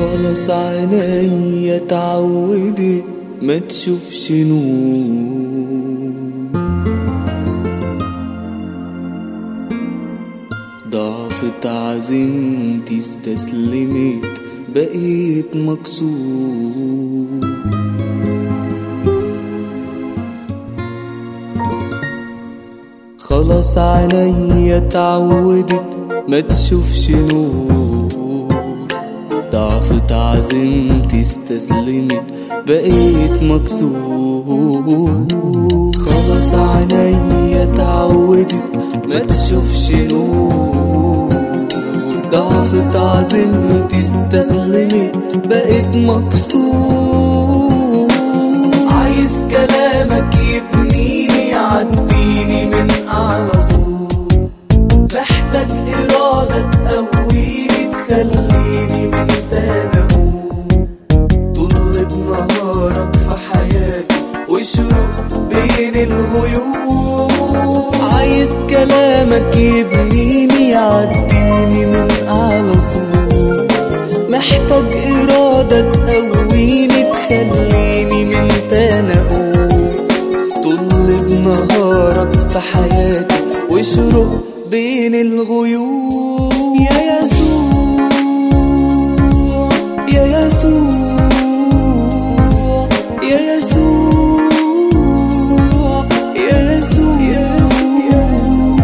خلاص عينيا اتعودت ما تشوفش نور ضعفت عزيمتي استسلمت بقيت مكسور خلاص عينيا اتعودت ما تشوفش نور ضعفت عزيمتي استسلمت بقيت مكسور خلاص عينيا اتعودت ما تشوفش نور ضعفت عزيمتي استسلمت بقيت مكسور عايز كلامك يبنيني يعديني من أعلى سور محتاج إرادة تقويني تخليني من تاني أقوم طول بنهارك في حياتي وشروق بين الغيوم عايز كلامك يبنيني يعديني من أعلى سور محتاج إرادة تقويني تخليني من تاني أقوم طول بنهارك في حياتي واشرق بين الغيوم يا يسوع يا يسوع يا يسوع يا يسوع يا يسوع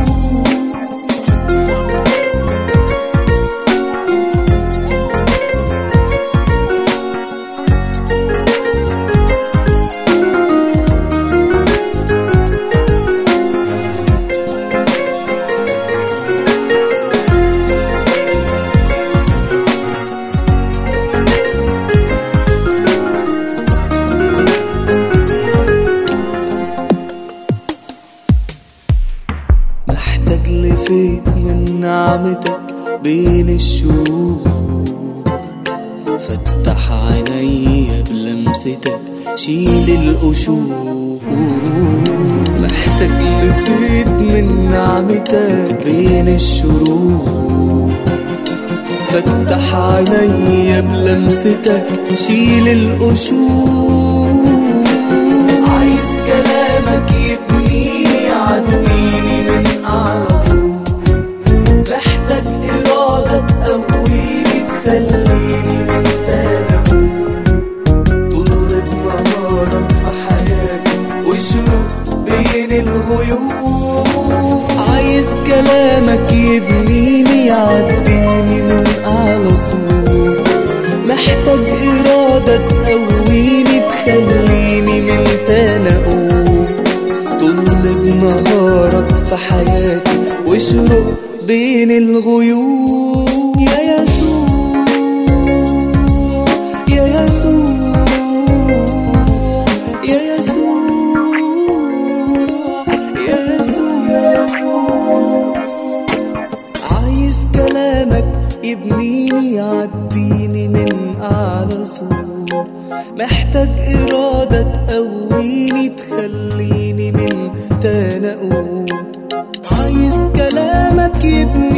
محتاج لفيك من نعمتك بين الشروق فتح عينيا بلمستك شيل القشور محتاج لفيك من نعمتك بين الشروق فتح عينيا بلمستك شيل القشور عايز كلامك يبنيني يعديني من أعلى سور محتاج إرادة تقويني تخليني من تاني أقوم طول بنهارك في حياتي وشروق بين الغيوم عايز كلامك يبنيني يعديني من أعلى سور محتاج إرادة تقويني تخليني من تاني أقوم طول بنهارك في حياتي واشرق بين الغيوم يا يسوع يا يسوع يا يسوع يا يسوع عايز كلامك يبنيني يعديني من أعلى سور محتاج إرادة تقويني تخليني من تاني أقوم عايز كلامك يبنيني